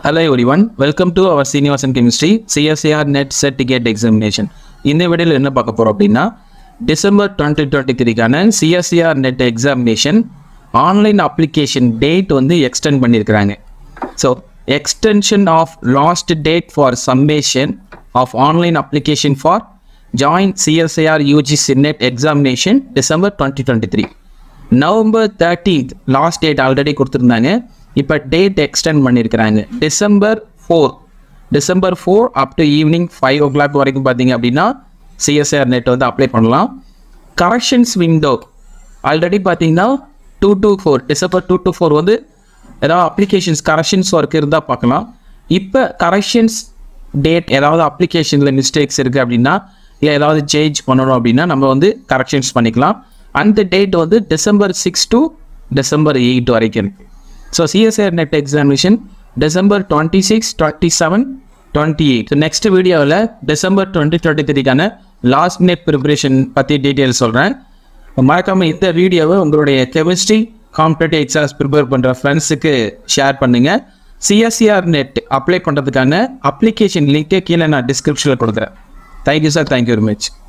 Hello everyone, welcome to our Seniors in Chemistry CSAR Net Set Ticket Examination. இந்த வீடியோவில் என்ன பார்க்க போகிறோம் அப்படின்னா டிசம்பர் டுவெண்ட்டி டுவெண்ட்டி த்ரீக்கான CSIR NET examination online application date வந்து எக்ஸ்டெண்ட் பண்ணியிருக்கிறாங்க so extension of last date for submission of online application for joint CSIR UGC NET examination December twenty twenty three November thirteenth last date already கொடுத்துருந்தாங்க இப்போ date extend பண்ணியிருக்கிறாங்க December four December four up to evening five o'clock வரைக்கும் பார்த்தீங்க அப்படின்னா CSIR NET வந்து apply பண்ணலாம் corrections window already பார்த்தீங்கன்னா two two four December two two four வந்து ஏதாவது அப்ளிகேஷன்ஸ் கரெக்ஷன்ஸ் ஒர்க் இருந்தால் பார்க்கலாம் இப்போ கரெக்ஷன்ஸ் டேட் ஏதாவது அப்ளிகேஷனில் மிஸ்டேக்ஸ் இருக்குது அப்படின்னா இல்லை ஏதாவது சேஞ்ச் பண்ணணும் அப்படின்னா நம்ம வந்து கரெக்ஷன்ஸ் பண்ணிக்கலாம் அந்த டேட் வந்து December six to December eight வரைக்கும் இருக்குது so CSIR NET examination December twenty six twenty seven twenty eight next வீடியோவில் டிசம்பர் டுவெண்ட்டி டுவெண்ட்டி த்ரீக்கான லாஸ்ட் மினிட் ப்ரிப்பரேஷன் பற்றி டீட்டெயில் சொல்கிறேன் மறக்காமல் இந்த வீடியோவை உங்களுடைய கெமிஸ்ட்ரி காம்படேட்டிவ் எக்ஸாம்ஸ் ப்ரிப்பேர் பண்ணுற ஃப்ரெண்ட்ஸுக்கு ஷேர் பண்ணுங்கள் சிஎஸ்சிஆர் நெட் அப்ளை பண்ணுறதுக்கான அப்ளிகேஷன் லிங்க்கே கீழே நான் டிஸ்கிரிப்ஷனில் கொடுக்குறேன் thank you sir thank you very much